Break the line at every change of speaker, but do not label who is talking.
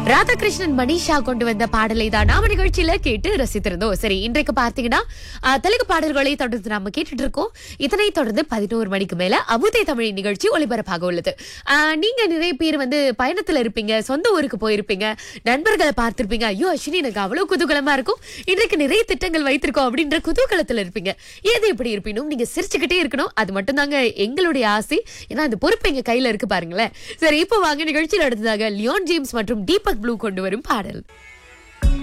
ராதாகிருஷ்ணன் மணிஷா கொண்டு வந்த பாடலை தான் நாம நிகழ்ச்சியில கேட்டு ரசித்திருந்தோம் சரி இன்றைக்கு பார்த்தீங்கன்னா ஆ, தெலுங்கு பாடல்களை தொடர்ந்து நாம கேட்டுட்டு இருக்கோம் இதனை தொடர்ந்து பதினோரு மணிக்கு மேல அமுதே தமிழ் நிகழ்ச்சி ஒளிபரப்பாக உள்ளது ஆ, நீங்க நிறைய பேர் வந்து பயணத்துல இருப்பீங்க சொந்த ஊருக்கு போயிருப்பீங்க நண்பர்களை பார்த்திருப்பீங்க ஐயோ அஸ்வினி எனக்கு அவ்வளவு குதூகலமா இருக்கும் இன்றைக்கு நிறைய திட்டங்கள் வைத்திருக்கோம் அப்படின்ற குதூகலத்துல இருப்பீங்க ஏது இப்படி இருப்பினும் நீங்க சிரிச்சுக்கிட்டே இருக்கணும் அது மட்டும் தாங்க எங்களுடைய ஆசை ஏன்னா அந்த பொறுப்பு எங்க கையில இருக்கு பாருங்களேன் சரி இப்போ வாங்க நிகழ்ச்சியில் அடுத்ததாக லியோன் ஜேம்ஸ் மற்றும் தீபக் ப்ளூ கொண்டு வரும் பாடல்